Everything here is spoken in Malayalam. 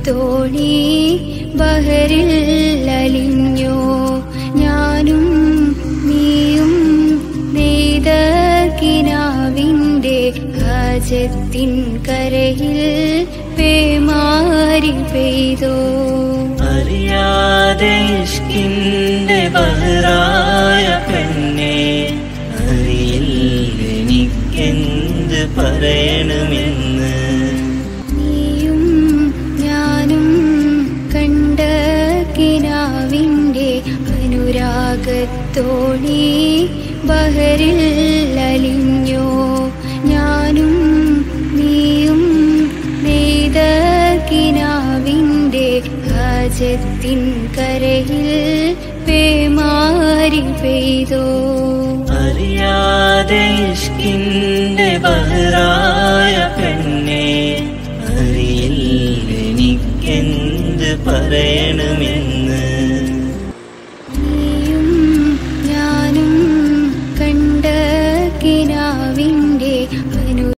അനുരാഗത്തോണി ബഹറിൽ അലിഞ്ഞോ ഞാനും നീയും നെയ്ത കിനാവിന്റെ ഹാജത്തിൻ കരയിൽ പേമാരി പെയ്തോ അറിയാതെ ഇഷ്കിന്റെ ബഹറായ പെണ്ണെ അറിയില്ലെനിക്കെന്ത് പറയണമെന്ന് നീയും ഞാനും കണ്ട കിനാവിന്റെ അനുരാഗത്തോണി ബഹറിൽ അലിഞ്ഞോ ഞാനും നീയും നെയ്ത കിനാവിന്റെ ഹാജത്തിൻ കരയിൽ പേമാരി പെയ്തോ അറിയാതെ ഇഷ്കിന്റെ ബഹറായ പെണ്ണെ അറിയില്ലെനിക്കെന്ത് പറയണമെന്ന്